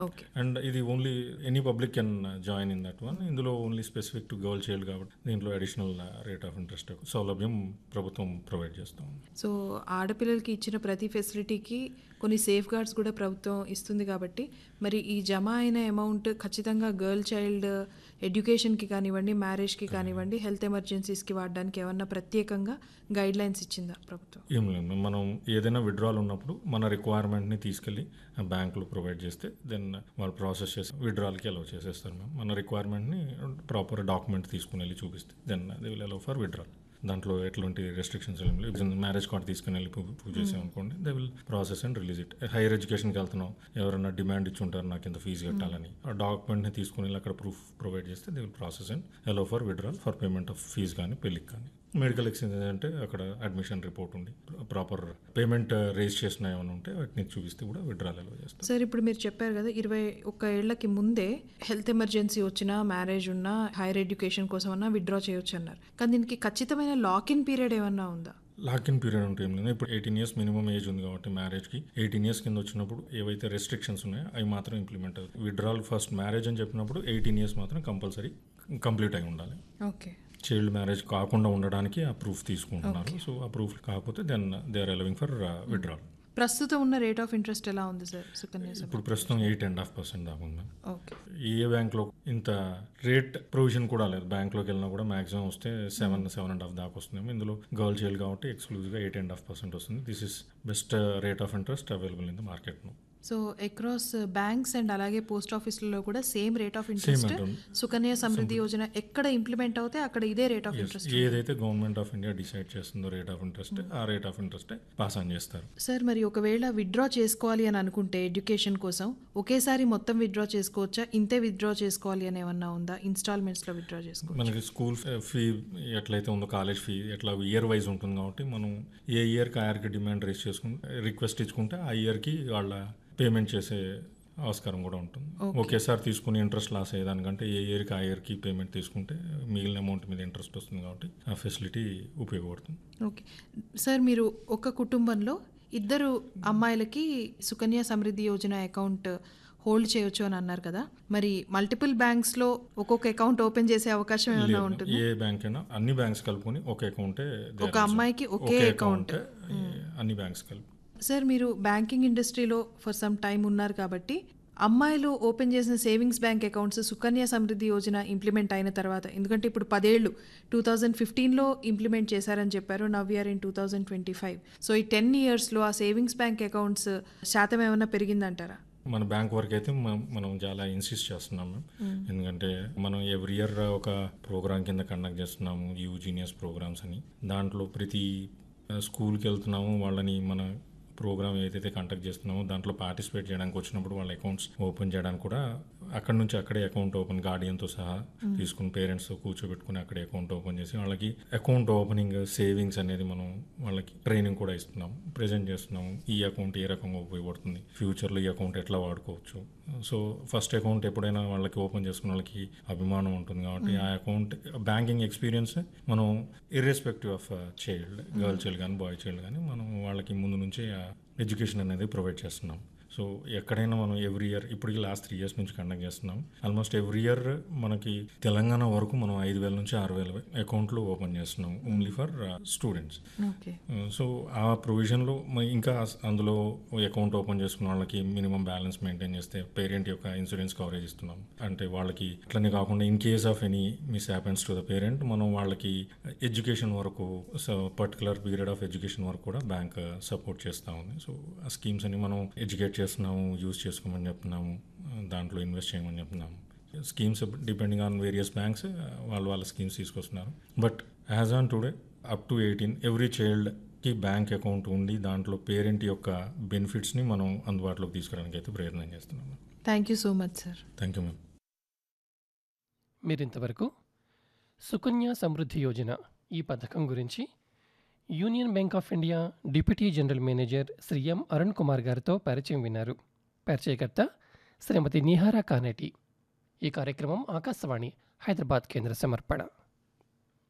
Okay and ఇది only any public can join in that one ఇందులో only specific to girl child కాబట్టి దీంట్లో additional rate of interest సౌలభ్యం ప్రభుత్వం provide చేస్తాం సో ఆడపిల్లలకి ఇచ్చిన ప్రతి ఫెసిలిటీకి కొన్ని సేఫ్ గార్డ్స్ కూడా ప్రభుత్వం ఇస్తుంది కాబట్టి మరి ఈ జమ అయిన అమౌంట్ ఖచ్చితంగా గర్ల్ చైల్డ్ ఎడ్యుకేషన్కి కానివ్వండి మ్యారేజ్కి కానివ్వండి హెల్త్ ఎమర్జెన్సీస్కి వాడడానికి ఏమన్నా ప్రత్యేకంగా గైడ్ లైన్స్ ఇచ్చిందా ప్రభుత్వం ఏం లేదు మనం ఏదైనా విడ్రాల్ ఉన్నప్పుడు మన రిక్వైర్మెంట్ని తీసుకెళ్ళి బ్యాంకులో ప్రొవైడ్ చేస్తే దెన్ వాళ్ళు ప్రాసెస్ చేసి విడ్రాల్కి అలౌ చేసేస్తారు మేము మన రిక్వైర్మెంట్ని ప్రాపర్ డాక్యుమెంట్ తీసుకుని వెళ్ళి చూపిస్తే then they will allow for withdrawal దాంట్లో ఎటువంటి రెస్ట్రిక్షన్స్ ఏం లేవు మ్యారేజ్ కార్డ్ తీసుకుని వెళ్ళి ప్రూవ్ ప్రూవ్ చేసాం అనుకోండి they will process and release it higher ఎడ్యుకేషన్కి వెళ్తున్నాం ఎవరైనా డిమాండ్ ఇచ్చి ఉంటారు నాకు ఇంత ఫీజు కట్టాలని ఆ డాక్యుమెంట్ని తీసుకుని వెళ్ళి అక్కడ ప్రూఫ్ ప్రొవైడ్ చేస్తే they will process and allow for withdrawal for payment of fee కానీ పెళ్ళికి కానీ మెడికల్ ఎక్స్చేంజ్ అంటే అక్కడ అడ్మిషన్ రిపోర్ట్ ఉండి ప్రాపర్ పేమెంట్ రేజ్ చేసిన ఏమైనా ఉంటే వాటిని చూపిస్తే కూడా విడ్రాల్ అలౌ చేస్తాం సార్ ఇప్పుడు మీరు చెప్పారు కదా ఇరవై ఒక్క ఏళ్లకి ముందే హెల్త్ ఎమర్జెన్సీ వచ్చినా మ్యారేజ్ ఉన్నా హైయర్ ఎడ్యుకేషన్ కోసం అన్నా విత్డ్రా చేయొచ్చు అన్నారు కానీ దీనికి ఖచ్చితమైన లాక్ ఇన్ పీరియడ్ ఏమన్నా ఉందా లాక్ ఇన్ పీరియడ్ ఉంటే ఏం లేదు ఇప్పుడు ఎయిటీన్ ఇయర్స్ మినిమం ఏజ్ ఉంది కాబట్టి మ్యారేజ్కి ఎయిటీన్ ఇయర్స్ కింద వచ్చినప్పుడు ఏవైతే రెస్ట్రిక్షన్స్ ఉన్నాయో అవి మాత్రం ఇంప్లిమెంట్ అవుతాయి విడ్రాల్ ఫస్ట్ మ్యారేజ్ అని చెప్పినప్పుడు ఎయిటీన్ ఇయర్స్ మాత్రం కంపల్సరీ కంప్లీట్ అయి ఉండాలి ఓకే చైల్డ్ మ్యారేజ్ కాకుండా ఉండడానికి ఆ ప్రూఫ్ తీసుకుంటున్నారు సో ఆ ప్రూఫ్ కాకపోతే then they are allowing for withdrawal ప్రస్తుతం ఉన్న రేట్ ఆఫ్ ఇంట్రెస్ట్ ఎలా ఉంది సార్ సుకన్య సమృద్ధి? ఇప్పుడు ప్రస్తుతం ఎయిట్ అండ్ హాఫ్ పర్సెంట్ దాకా ఉంది ఓకే ఏ బ్యాంక్లో ఇంత రేట్ ప్రొవిజన్ కూడా లేదు బ్యాంక్లోకి వెళ్ళినా కూడా మాక్సిమం వస్తే సెవెన్ సెవెన్ అండ్ హాఫ్ దాకా వస్తుంది ఇందులో గర్ల్ చైల్డ్ కాబట్టి ఎక్స్క్లూజివ్గా ఎయిట్ అండ్ హాఫ్ పర్సెంట్ వస్తుంది this is best rate of interest available in the market so across banks and అలాగే పోస్ట్ ఆఫీసులలో కూడా సేమ్ రేట్ ఆఫ్ ఇంట్రెస్ట్ ఉంటుంది. సుకన్య సమృద్ధి యోజన ఎక్కడ ఇంప్లిమెంట్ అవుతే అక్కడ ఇదే రేట్ ఆఫ్ ఇంట్రెస్ట్ ఏదైతే గవర్నమెంట్ ఆఫ్ ఇండియా డిసైడ్ చేస్తుందో రేట్ ఆఫ్ ఇంట్రెస్ట్ ఆ rate of interest pass on చేస్తారు సార్ మరి ఒకవేళ విత్డ్రా చేసుకోవాలి అని అనుకుంటే ఎడ్యుకేషన్ కోసం ఒకేసారి మొత్తం విత్డ్రా చేసుకోవచ్చా ఇంతే విత్డ్రా చేసుకోవాలి అని ఏమన్నా ఉందా ఇన్స్టాల్మెంట్స్లో విత్డ్రా చేసుకోవచ్చు మనకి స్కూల్ ఫీ ఎట్లయితే ఉందో కాలేజ్ ఫీ ఎట్లా ఇయర్ వైజ్ ఉంటుంది కాబట్టి మనం ఏ ఇయర్కి ఆ ఇయర్కి డిమాండ్ రేస్ చేసుకుంటే రిక్వెస్ట్ ఇచ్చుకుంటే ఆ ఇయర్కి వాళ్ళ పేమెంట్ చేసే ఆస్కారం కూడా ఉంటుంది ఒకేసారి తీసుకుని ఇంట్రెస్ట్ లాస్ అయ్యేదానికంటే ఏ ఇయర్కి ఆ ఇయర్కి పేమెంట్ తీసుకుంటే మిగిలిన అమౌంట్ మీద ఇంట్రెస్ట్ వస్తుంది కాబట్టి ఆ ఫెసిలిటీ ఉపయోగపడుతుంది ఓకే సార్ మీరు ఒక కుటుంబంలో ఇద్దరు అమ్మాయిలకి సుకన్య సమృద్ధి యోజన అకౌంట్ హోల్డ్ చేయొచ్చు అని అన్నారు కదా మరి మల్టిపుల్ బ్యాంక్స్లో ఒక్కొక్క అకౌంట్ ఓపెన్ చేసే అవకాశం ఏమైనా ఉంటుంది ఏ బ్యాంక్ అయినా అన్ని బ్యాంక్స్ కలుపుకొని ఒక అకౌంటే ఒక అమ్మాయికి ఒకే అకౌంట్ అన్ని బ్యాంక్స్ కలుపు సార్ మీరు బ్యాంకింగ్ ఇండస్ట్రీలో ఫర్ సమ్ టైం ఉన్నారు కాబట్టి అమ్మాయిలు ఓపెన్ చేసిన savings bank accounts Sukanya Samriddhi Yojana implement అయిన తర్వాత ఎందుకంటే ఇప్పుడు పదేళ్ళు టూ థౌజండ్ ఫిఫ్టీన్లో ఇంప్లిమెంట్ చేశారని చెప్పారు now year in two thousand twenty five so ఈ టెన్ ఇయర్స్లో ఆ సేవింగ్స్ బ్యాంక్ అకౌంట్స్ శాతం ఏమైనా పెరిగిందంటారా మన బ్యాంక్ వరకు అయితే మ- మనం చాలా ఇన్సిస్ట్ చేస్తున్నాం మేము ఎందుకంటే మనం ఎవ్రీ ఇయర్ ఒక ప్రోగ్రామ్ కింద కండక్ట్ చేస్తున్నాము యూ జీనియస్ ప్రోగ్రామ్స్ అని దాంట్లో ప్రతి స్కూల్కి వెళ్తున్నాము వాళ్ళని మన ప్రోగ్రామ్ ఏదైతే కండక్ట్ చేస్తున్నామో దాంట్లో పార్టిసిపేట్ చేయడానికి వచ్చినప్పుడు వాళ్ళ అకౌంట్స్ ఓపెన్ చేయడానికి కూడా అక్కడ నుంచి అక్కడే అకౌంట్ ఓపెన్ గార్డియన్తో సహా తీసుకుని పేరెంట్స్తో కూర్చోబెట్టుకుని అక్కడే అకౌంట్ ఓపెన్ చేసి వాళ్ళకి అకౌంట్ ఓపెనింగ్ సేవింగ్స్ అనేది మనం వాళ్ళకి ట్రైనింగ్ కూడా ఇస్తున్నాం ప్రజెంట్ చేస్తున్నాము ఈ అకౌంట్ ఏ రకంగా ఉపయోగపడుతుంది ఫ్యూచర్లో ఈ అకౌంట్ ఎట్లా వాడుకోవచ్చు సో ఫస్ట్ అకౌంట్ ఎప్పుడైనా వాళ్ళకి ఓపెన్ చేసుకున్న వాళ్ళకి అభిమానం ఉంటుంది కాబట్టి ఆ అకౌంట్ బ్యాంకింగ్ ఎక్స్పీరియన్స్ మనం irrespective of child girl child కానీ బాయ్ చైల్డ్ కానీ మనం వాళ్ళకి ముందు నుంచే ఎడ్యుకేషన్ అనేది ప్రొవైడ్ చేస్తున్నాం సో ఎక్కడైనా మనం ఎవ్రీ ఇయర్ ఇప్పటికి లాస్ట్ త్రీ ఇయర్స్ నుంచి కండక్ట్ చేస్తున్నాం ఆల్మోస్ట్ ఎవ్రీ ఇయర్ మనకి తెలంగాణ వరకు మనం ఐదు వేల నుంచి ఆరు వేల అకౌంట్లు ఓపెన్ చేస్తున్నాం only for students okay so ఆ ప్రొవిజన్లో మ- ఇంకా అస్- అందులో అకౌంట్ ఓపెన్ చేసుకున్న వాళ్ళకి మినిమం బ్యాలెన్స్ మెయింటైన్ చేస్తే పేరెంట్ యొక్క ఇన్సూరెన్స్ కవరేజ్ ఇస్తున్నాం అంటే వాళ్ళకి అట్లనే కాకుండా in case of any miss happens to the parent మనం వాళ్ళకి ఎడ్యుకేషన్ వరకు పర్టికులర్ పీరియడ్ ఆఫ్ ఎడ్యుకేషన్ వరకు కూడా బ్యాంక్ సపోర్ట్ చేస్తూ ఉంది సో ఆ స్కీమ్స్ అని మనం ఎడ్యుకేట్ చేస్తున్నాము యూజ్ చేసుకోమని చెప్తున్నాము దాంట్లో ఇన్వెస్ట్ చేయమని చెప్తున్నాము schemes depending on various banks వాళ్ళు వాళ్ళ స్కీమ్స్ తీసుకొస్తున్నారు but as on today up to eighteen every చైల్డ్కి బ్యాంక్ అకౌంట్ ఉండి దాంట్లో పేరెంట్ యొక్క బెనిఫిట్స్ని మనం అందుబాటులోకి తీసుకురావడానికి అయితే ప్రయత్నం చేస్తున్నాము thank you so much sir thank you ma'am మీరింతవరకు సుకన్య సమృద్ధి యోజన ఈ పథకం గురించి union bank of India deputy general manager Shri M Arun Kumar గారితో పరిచయం విన్నారు పరిచయకర్త శ్రీమతి నిహారా కానేటి ఈ కార్యక్రమం ఆకాశవాణి హైదరాబాద్ కేంద్ర సమర్పణ